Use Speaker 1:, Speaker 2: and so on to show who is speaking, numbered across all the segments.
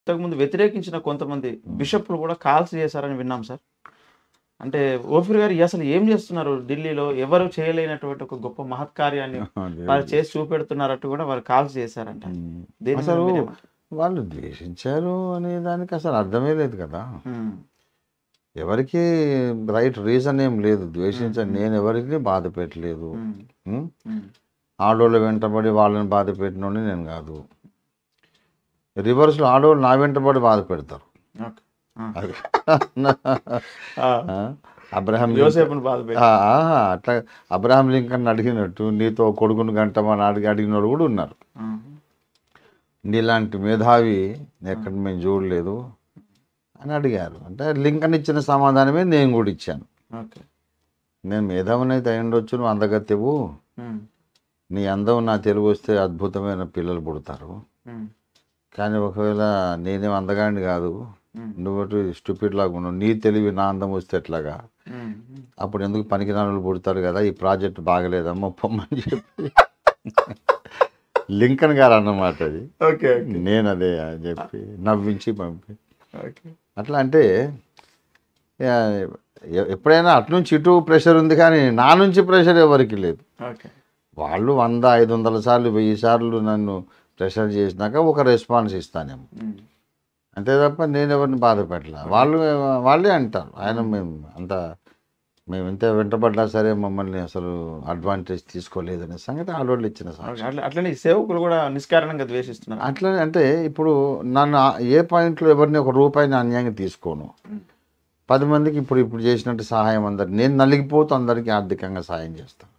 Speaker 1: ఇంతకుముందు వ్యతిరేకించిన కొంతమంది బిషప్లు కూడా కాల్స్ చేశారని విన్నాం సార్ అంటే ఓఫీర్ గారు అసలు ఏం చేస్తున్నారు ఢిల్లీలో ఎవరు చేయలేనటువంటి ఒక గొప్ప మహత్కార్యాన్ని వారు చేసి చూపెడుతున్నారట్టు కూడా వారు కాల్స్ చేశారంట
Speaker 2: ఉమ్.
Speaker 1: దీని మీద
Speaker 2: అసలు
Speaker 1: మీరేమంటారు?
Speaker 2: వాళ్ళు ద్వేషించారు అనే దానికి అసలు అర్థమే లేదు కదా
Speaker 1: ఉమ్,
Speaker 2: ఎవరికి రైట్ రీజన్ ఏం లేదు ద్వేషించని నేను ఎవరికి బాధ పెట్టలేదు
Speaker 1: ఉమ్,
Speaker 2: ఉమ్?
Speaker 1: ఉమ్,
Speaker 2: ఆడోళ్ళ వెంటబడి వాళ్ళని బాధ పెట్టినోడిని నేను కాదు రివర్స్లో ఆడోళ్ళు నా వెంటబడి బాధ పెడతారు
Speaker 1: ఓకే. ఆ,
Speaker 2: అది
Speaker 1: ఆ,
Speaker 2: ఆ? అబ్రహాం
Speaker 1: యోసేపుని బాధ పెట్టి
Speaker 2: ఆ, ఆహా, అట్లా అబ్రహాం లింకన్ అడిగినట్టు నీతో కొడుకుని గంటమని అడిగి అడిగిన వాళ్ళు కూడా ఉన్నారు
Speaker 1: ఉమ్,
Speaker 2: నీలాంటి మేధావి ఎక్కడ మేము చూడలేదు అని అడిగారు అంటే లింకన్ ఇచ్చిన సమాధానమే నేను కూడా ఇచ్చాను
Speaker 1: ఓకే
Speaker 2: నేను మేధావిని అయితే అయి ఉండొచ్చు నువ్వు అందగత్తెవు
Speaker 1: ఉమ్,
Speaker 2: నీ అందం నా తెలుగు వస్తే అద్భుతమైన పిల్లలు పుడతారు
Speaker 1: ఉమ్,
Speaker 2: కానీ ఒకవేళ నేనేం అందగాడిని కాదు
Speaker 1: ఉమ్,
Speaker 2: నువ్వు స్టూపిడ్ లాగా ఉన్నావు నీ తెలివి నా అందం వస్తే ఎట్లాగా
Speaker 1: ఉమ్, ఉమ్.
Speaker 2: అప్పుడు ఎందుకు పనికిరానులు పుడతారు కదా ఈ ప్రాజెక్ట్ బాగలేదమ్మా పొమ్మని చెప్పి లింకన్ గారు అన్నమాట అది
Speaker 1: ఓకే ఓకే
Speaker 2: నేను అదే అని చెప్పి నవ్వించి పంపి
Speaker 1: ఓకే
Speaker 2: అట్లా అంటే ఆ, ఎ- ఎప్పుడైనా అటు నుంచి ఇటు ప్రెషర్ ఉంది కానీ నా నుంచి ప్రెషర్ ఎవరికి లేదు
Speaker 1: ఓకే
Speaker 2: వాళ్ళు వంద ఐదు వందల సార్లు వెయ్యి సార్లు నన్ను ప్రెషర్ చేసినాక ఒక రెస్పాన్స్ ఇస్తానేమో
Speaker 1: ఉమ్,
Speaker 2: అంతే తప్ప నేను ఎవరిని బాధ పెట్టలే వాళ్ళు వాళ్ళే అంటారు ఆయన మేము అంత మేము ఎంత వెంటబడ్డా సరే మమ్మల్ని అసలు అడ్వాంటేజ్ తీసుకోలేదనే సంగతి ఆడవాళ్ళు ఇచ్చిన సాక్షి
Speaker 1: ఓకే. అట్లా అట్లనే ఈ సేవకులు కూడా నిష్కారణంగా ద్వేషిస్తున్నారు
Speaker 2: అట్లా అంటే ఇప్పుడు నన్ను ఆ- ఏ పాయింట్లో ఎవరిని ఒక రూపాయిని అన్యాయంగా తీసుకోను పది మందికి ఇప్పుడు ఇప్పుడు చేసినట్టు సహాయం అందరు నేను నలిగిపోతూ అందరికీ ఆర్థికంగా సహాయం చేస్తాను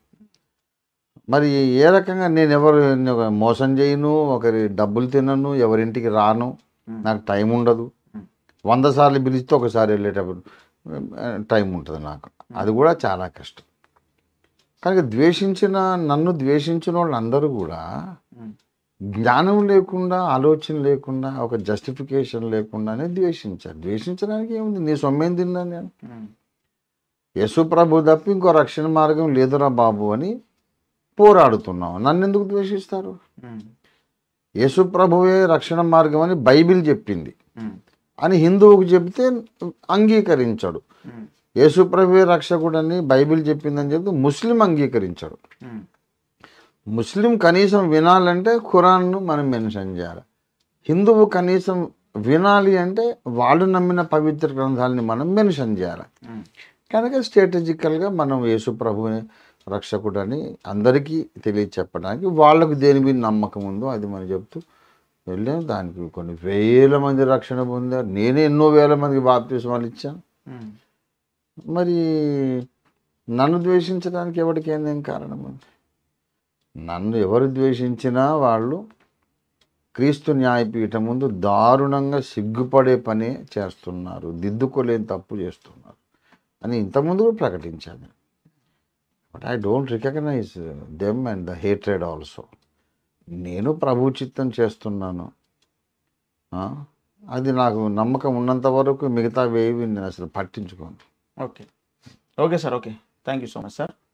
Speaker 2: మరి ఏ రకంగా నేను ఎవరు మోసం చేయను ఒకరి డబ్బులు తినను ఎవరింటికి రాను నాకు టైం ఉండదు వంద సార్లు పిలిస్తే ఒకసారి వెళ్ళేటప్పుడు ఆ, టైం ఉంటుంది నాకు అది కూడా చాలా కష్టం కనుక ద్వేషించిన నన్ను ద్వేషించిన వాళ్ళందరూ కూడా
Speaker 1: ఉమ్,
Speaker 2: జ్ఞానం లేకుండా ఆలోచన లేకుండా ఒక జస్టిఫికేషన్ లేకుండానే ద్వేషించారు ద్వేషించడానికి ఏముంది నీ సొమ్మేం తిన్నా నేను
Speaker 1: ఉమ్,
Speaker 2: యేసు ప్రభు తప్ప ఇంకో రక్షణ మార్గం లేదురా బాబు అని పోరాడుతున్నాం నన్ను ఎందుకు ద్వేషిస్తారు
Speaker 1: ఉమ్,
Speaker 2: యేసు ప్రభువే రక్షణ మార్గం అని బైబిల్ చెప్పింది
Speaker 1: ఉమ్,
Speaker 2: అని హిందువుకు చెప్తే అంగీకరించాడు
Speaker 1: ఉమ్,
Speaker 2: యేసు ప్రభువే రక్షకుడని బైబిల్ చెప్పిందని చెప్తే ముస్లిం అంగీకరించాడు
Speaker 1: ఉమ్,
Speaker 2: ముస్లిం కనీసం వినాలంటే ఖురాన్ను మనం మెన్షన్ చేయాలి హిందువు కనీసం వినాలి అంటే వాళ్ళు నమ్మిన పవిత్ర గ్రంథాలని మనం మెన్షన్ చేయాలి
Speaker 1: ఉమ్,
Speaker 2: కనుక స్ట్రాటజికల్గా మనం యేసు ప్రభుని రక్షకుడని అందరికీ తెలియచెప్పడానికి వాళ్ళకు దేని మీద నమ్మకం ఉందో అది మనం చెప్తూ వెళ్ళాం దానికి కొన్ని వేల మంది రక్షణ పొందారు నేనే ఎన్నో వేల మందికి బాప్తిస్మాలు ఇచ్చాను
Speaker 1: ఉమ్,
Speaker 2: మరి నన్ను ద్వేషించడానికి ఎవరికి ఏందేం కారణం ఉంది నన్ను ఎవరు ద్వేషించినా వాళ్ళు క్రీస్తు న్యాయపీఠం ముందు దారుణంగా సిగ్గుపడే పనే చేస్తున్నారు దిద్దుకోలేని తప్పు చేస్తున్నారు అని ఇంతకుముందు కూడా ప్రకటించాను but I don't recognize them and the hatred also నేను ప్రభు చిత్తం చేస్తున్నాను ఆ? అది నాకు నమ్మకం ఉన్నంత వరకు మిగతా వేవి నేను అసలు పట్టించుకోను
Speaker 1: okay okay sir okay thank you so much sir